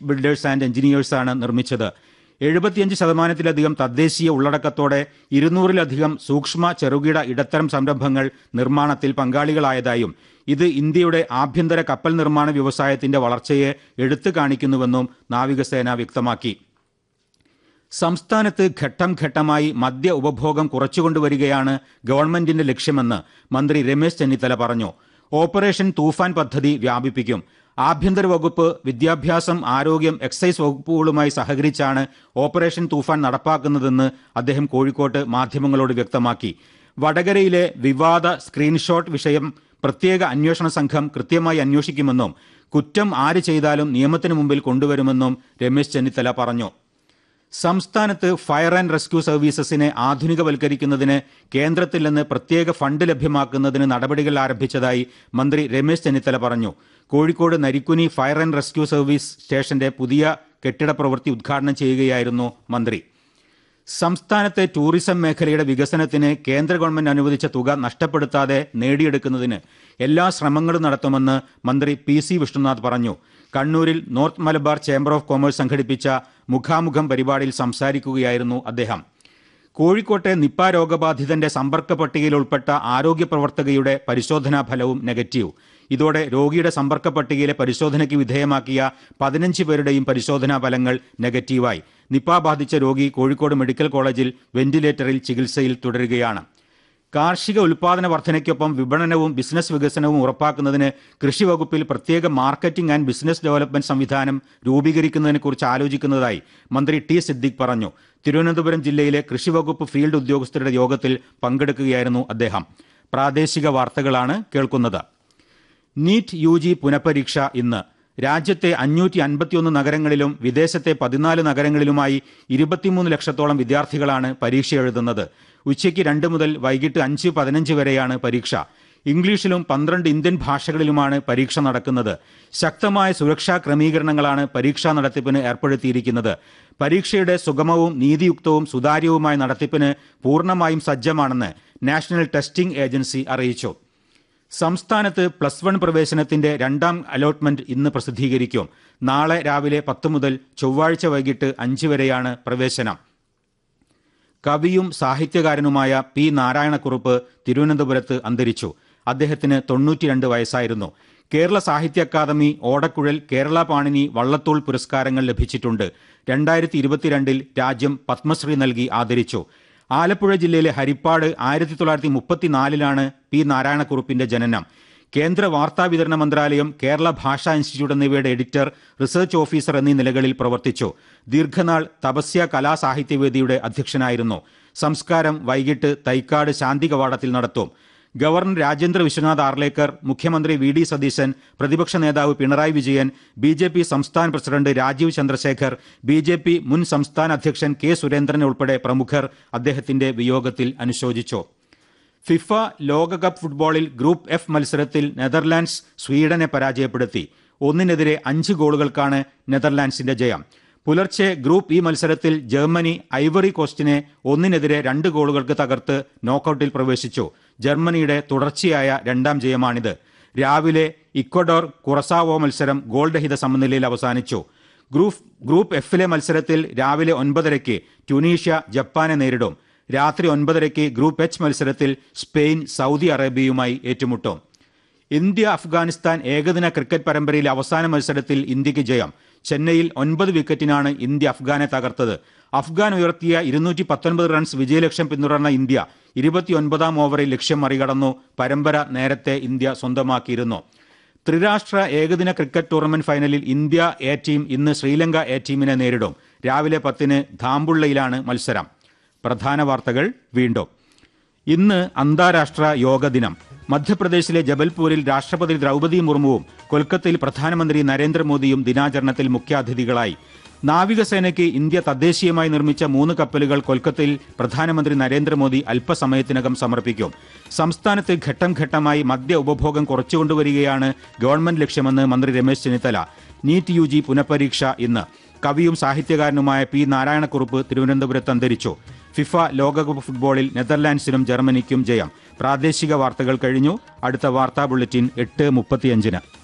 ship builders and എഞ്ചിനീയേഴ്സാണ് നിർമ്മിച്ചത് എഴുപത്തിയഞ്ച് ശതമാനത്തിലധികം തദ്ദേശീയ ഉള്ളടക്കത്തോടെ ഇരുന്നൂറിലധികം സൂക്ഷ്മ ചെറുകിട ഇടത്തരം സംരംഭങ്ങൾ നിർമ്മാണത്തിൽ പങ്കാളികളായതായും ഇത് ഇന്ത്യയുടെ ആഭ്യന്തര കപ്പൽ നിർമ്മാണ വ്യവസായത്തിന്റെ വളർച്ചയെ എടുത്തു കാണിക്കുന്നുവെന്നും നാവികസേന വ്യക്തമാക്കി സംസ്ഥാനത്ത് ഘട്ടം ഘട്ടമായി മദ്യ ഉപഭോഗം കുറച്ചുകൊണ്ടുവരികയാണ് ഗവൺമെന്റിന്റെ ലക്ഷ്യമെന്ന് മന്ത്രി രമേശ് ചെന്നിത്തല പറഞ്ഞു ഓപ്പറേഷൻ തൂഫാൻ പദ്ധതി വ്യാപിപ്പിക്കും ആഭ്യന്തര വകുപ്പ് വിദ്യാഭ്യാസം ആരോഗ്യം എക്സൈസ് വകുപ്പുകളുമായി സഹകരിച്ചാണ് ഓപ്പറേഷൻ തൂഫാൻ നടപ്പാക്കുന്നതെന്ന് അദ്ദേഹം കോഴിക്കോട്ട് മാധ്യമങ്ങളോട് വ്യക്തമാക്കി വടകരയിലെ വിവാദ സ്ക്രീൻഷോട്ട് വിഷയം പ്രത്യേക അന്വേഷണ സംഘം കൃത്യമായി അന്വേഷിക്കുമെന്നും കുറ്റം ആര് ചെയ്താലും നിയമത്തിന് മുമ്പിൽ കൊണ്ടുവരുമെന്നും രമേശ് ചെന്നിത്തല പറഞ്ഞു സംസ്ഥാനത്ത് ഫയർ ആൻഡ് റെസ്ക്യൂ സർവീസസിനെ ആധുനികവൽക്കരിക്കുന്നതിന് കേന്ദ്രത്തിൽ നിന്ന് പ്രത്യേക ഫണ്ട് ലഭ്യമാക്കുന്നതിന് നടപടികൾ ആരംഭിച്ചതായി മന്ത്രി രമേശ് ചെന്നിത്തല പറഞ്ഞു Kozhikode Narikkuni fire and rescue service സ്റ്റേഷന്റെ പുതിയ കെട്ടിട പ്രവൃത്തി ഉദ്ഘാടനം ചെയ്യുകയായിരുന്നു മന്ത്രി സംസ്ഥാനത്തെ ടൂറിസം മേഖലയുടെ വികസനത്തിന് കേന്ദ്ര ഗവൺമെന്റ് അനുവദിച്ച തുക നഷ്ടപ്പെടുത്താതെ നേടിയെടുക്കുന്നതിന് എല്ലാ ശ്രമങ്ങളും നടത്തുമെന്ന് മന്ത്രി പി സി വിഷ്ണുനാഥ് പറഞ്ഞു കണ്ണൂരിൽ North Malabar chamber of commerce സംഘടിപ്പിച്ച മുഖാമുഖം പരിപാടിയിൽ സംസാരിക്കുകയായിരുന്നു അദ്ദേഹം കോഴിക്കോട്ടെ നിപ്പ രോഗബാധിതന്റെ സമ്പർക്ക പട്ടികയിൽ ഉൾപ്പെട്ട ആരോഗ്യ പ്രവർത്തകയുടെ പരിശോധനാ ഫലവും നെഗറ്റീവ് ഇതോടെ രോഗിയുടെ സമ്പർക്ക പട്ടികയിലെ പരിശോധനയ്ക്ക് വിധേയമാക്കിയ പതിനഞ്ച് പേരുടെയും പരിശോധനാ ഫലങ്ങൾ നെഗറ്റീവായി നിപ്പ ബാധിച്ച രോഗി കോഴിക്കോട് മെഡിക്കൽ കോളേജിൽ വെന്റിലേറ്ററിൽ ചികിത്സയിൽ തുടരുകയാണ് കാർഷിക ഉൽപാദന വർധനയ്ക്കൊപ്പം വിപണനവും ബിസിനസ് വികസനവും ഉറപ്പാക്കുന്നതിന് കൃഷി വകുപ്പിൽ പ്രത്യേക മാർക്കറ്റിംഗ് ആൻഡ് ബിസിനസ് ഡെവലപ്മെന്റ് സംവിധാനം രൂപീകരിക്കുന്നതിനെക്കുറിച്ച് ആലോചിക്കുന്നതായി മന്ത്രി ടി സിദ്ദിഖ് പറഞ്ഞു തിരുവനന്തപുരം ജില്ലയിലെ കൃഷി വകുപ്പ് ഫീൽഡ് ഉദ്യോഗസ്ഥരുടെ യോഗത്തിൽ പങ്കെടുക്കുകയായിരുന്നു അദ്ദേഹം പ്രാദേശിക വാർത്തകളാണ് കേൾക്കുന്നത് നീറ്റ് യു ജി പുനഃപരീക്ഷ ഇന്ന് രാജ്യത്തെ അഞ്ഞൂറ്റി അൻപത്തിയൊന്ന് നഗരങ്ങളിലും വിദേശത്തെ പതിനാല് നഗരങ്ങളിലുമായി ഇരുപത്തിമൂന്ന് ലക്ഷത്തോളം വിദ്യാർത്ഥികളാണ് പരീക്ഷ എഴുതുന്നത് ഉച്ചയ്ക്ക് രണ്ട് മുതൽ വൈകിട്ട് അഞ്ച് പതിനഞ്ച് വരെയാണ് പരീക്ഷ ഇംഗ്ലീഷിലും പന്ത്രണ്ട് ഇന്ത്യൻ ഭാഷകളിലുമാണ് പരീക്ഷ നടക്കുന്നത് ശക്തമായ സുരക്ഷാ ക്രമീകരണങ്ങളാണ് പരീക്ഷാ നടത്തിപ്പിന് ഏർപ്പെടുത്തിയിരിക്കുന്നത് പരീക്ഷയുടെ സുഗമവും നീതിയുക്തവും സുതാര്യവുമായ നടത്തിപ്പിന് പൂർണ്ണമായും സജ്ജമാണെന്ന് നാഷണൽ ടെസ്റ്റിംഗ് ഏജൻസി അറിയിച്ചു സംസ്ഥാനത്ത് പ്ലസ് വൺ പ്രവേശനത്തിന്റെ രണ്ടാം അലോട്ട്മെന്റ് ഇന്ന് പ്രസിദ്ധീകരിക്കും നാളെ രാവിലെ പത്ത് മുതൽ ചൊവ്വാഴ്ച വൈകിട്ട് അഞ്ച് വരെയാണ് പ്രവേശനം കവിയും സാഹിത്യകാരനുമായ പി നാരായണക്കുറുപ്പ് തിരുവനന്തപുരത്ത് അന്തരിച്ചു അദ്ദേഹത്തിന് തൊണ്ണൂറ്റിരണ്ട് വയസ്സായിരുന്നു കേരള സാഹിത്യ അക്കാദമി ഓടക്കുഴൽ കേരള പാണിനി വള്ളത്തോൾ പുരസ്കാരങ്ങൾ ലഭിച്ചിട്ടുണ്ട് രണ്ടായിരത്തി ഇരുപത്തിരണ്ടിൽ രാജ്യം പത്മശ്രീ നൽകി ആദരിച്ചു ആലപ്പുഴ ജില്ലയിലെ ഹരിപ്പാട് ആയിരത്തി തൊള്ളായിരത്തി മുപ്പത്തിനാലിലാണ് പി നാരായണക്കുറുപ്പിന്റെ ജനനം കേന്ദ്ര വാർത്താ വിതരണ മന്ത്രാലയം കേരള ഭാഷാ ഇൻസ്റ്റിറ്റ്യൂട്ട് എന്നിവയുടെ എഡിറ്റർ റിസർച്ച് ഓഫീസർ എന്നീ നിലകളിൽ പ്രവർത്തിച്ചു ദീർഘനാൾ തപസ്യ കലാസാഹിത്യവേദിയുടെ അധ്യക്ഷനായിരുന്നു സംസ്കാരം വൈകിട്ട് തൈക്കാട് ശാന്തി കവാടത്തിൽ നടത്തും ഗവർണർ രാജേന്ദ്ര വിശ്വനാഥ് ആർലേക്കർ മുഖ്യമന്ത്രി വി ഡി സതീശൻ പ്രതിപക്ഷ നേതാവ് Pinarayi Vijayan B J P സംസ്ഥാന president Rajeev Chandrasekhar B J P മുൻ സംസ്ഥാന അധ്യക്ഷൻ കെ സുരേന്ദ്രൻ ഉൾപ്പെടെ പ്രമുഖർ അദ്ദേഹത്തിന്റെ വിയോഗത്തിൽ അനുശോചിച്ചു ഫിഫ ലോകകപ്പ് ഫുട്ബോളിൽ ഗ്രൂപ്പ് എഫ് മത്സരത്തിൽ നെതർലാൻഡ്സ് സ്വീഡനെ പരാജയപ്പെടുത്തി ഒന്നിനെതിരെ അഞ്ച് ഗോളുകൾക്കാണ് നെതർലാൻഡ്സിന്റെ ജയം പുലർച്ചെ ഗ്രൂപ്പ് ഇ മത്സരത്തിൽ ജർമ്മനി ഐവറി കോസ്റ്റിനെ ഒന്നിനെതിരെ രണ്ട് ഗോളുകൾക്ക് തകർത്ത് നോക്കൌട്ടിൽ പ്രവേശിച്ചു ജർമ്മനിയുടെ തുടർച്ചയായ രണ്ടാം ജയമാണിത് രാവിലെ ഇക്വഡോർ കുറസാവോ മത്സരം ഗോൾ രഹിത സമനിലയിൽ അവസാനിച്ചു ഗ്രൂപ്പ് ഗ്രൂപ്പ് എഫിലെ മത്സരത്തിൽ രാവിലെ ഒൻപതരയ്ക്ക് ട്യൂണീഷ്യ ജപ്പാനെ നേരിടും രാത്രി ഒൻപതരയ്ക്ക് ഗ്രൂപ്പ് എച്ച് മത്സരത്തിൽ സ്പെയിൻ സൗദി അറേബ്യയുമായി ഏറ്റുമുട്ടും ഇന്ത്യ അഫ്ഗാനിസ്ഥാൻ ഏകദിന ക്രിക്കറ്റ് പരമ്പരയിലെ അവസാന മത്സരത്തിൽ ഇന്ത്യക്ക് ജയം ചെന്നൈയിൽ ഒൻപത് വിക്കറ്റിനാണ് ഇന്ത്യ അഫ്ഗാനെ തകർത്തത് അഫ്ഗാൻ ഉയർത്തിയ ഇരുന്നൂറ്റി പത്തൊൻപത് റൺസ് വിജയലക്ഷ്യം പിന്തുടർന്ന ഇന്ത്യ ഇരുപത്തിയൊൻപതാം ഓവറിൽ ലക്ഷ്യം മറികടന്നു പരമ്പര നേരത്തെ ഇന്ത്യ സ്വന്തമാക്കിയിരുന്നു ത്രിരാഷ്ട്ര ഏകദിന ക്രിക്കറ്റ് ടൂർണമെന്റ് ഫൈനലിൽ ഇന്ത്യ എ ടീം ഇന്ന് ശ്രീലങ്ക എ ടീമിനെ നേരിടും രാവിലെ പത്തിന് ധാമ്പുള്ളയിലാണ് മത്സരം പ്രധാന വാർത്തകൾ വീണ്ടും ഇന്ന് അന്താരാഷ്ട്ര യോഗ ദിനം മധ്യപ്രദേശിലെ ജബൽപൂരിൽ രാഷ്ട്രപതി ദ്രൗപദി മുർമുവും കൊൽക്കത്തയിൽ പ്രധാനമന്ത്രി നരേന്ദ്രമോദിയും ദിനാചരണത്തിൽ മുഖ്യാതിഥികളായി നാവികസേനയ്ക്ക് ഇന്ത്യ തദ്ദേശീയമായി നിർമ്മിച്ച മൂന്ന് കപ്പലുകൾ കൊൽക്കത്തയിൽ പ്രധാനമന്ത്രി നരേന്ദ്രമോദി അല്പസമയത്തിനകം സമർപ്പിക്കും സംസ്ഥാനത്ത് ഘട്ടം ഘട്ടമായി മദ്യ ഉപഭോഗം കുറച്ചുകൊണ്ടുവരികയാണ് ഗവൺമെന്റ് ലക്ഷ്യമെന്ന് മന്ത്രി Ramesh Chennithala NEET U G പുനഃപരീക്ഷ ഇന്ന് കവിയും സാഹിത്യകാരനുമായ പി നാരായണക്കുറുപ്പ് തിരുവനന്തപുരത്ത് അന്തരിച്ചു ഫിഫ ലോകകപ്പ് ഫുട്ബോളിൽ നെതർലാൻഡ്സിനും ജർമ്മനിക്കും ജയം പ്രാദേശിക വാർത്തകൾ കഴിഞ്ഞു അടുത്ത വാർത്താ ബുള്ളറ്റിൻ എട്ട് മുപ്പത്തിയഞ്ചിന്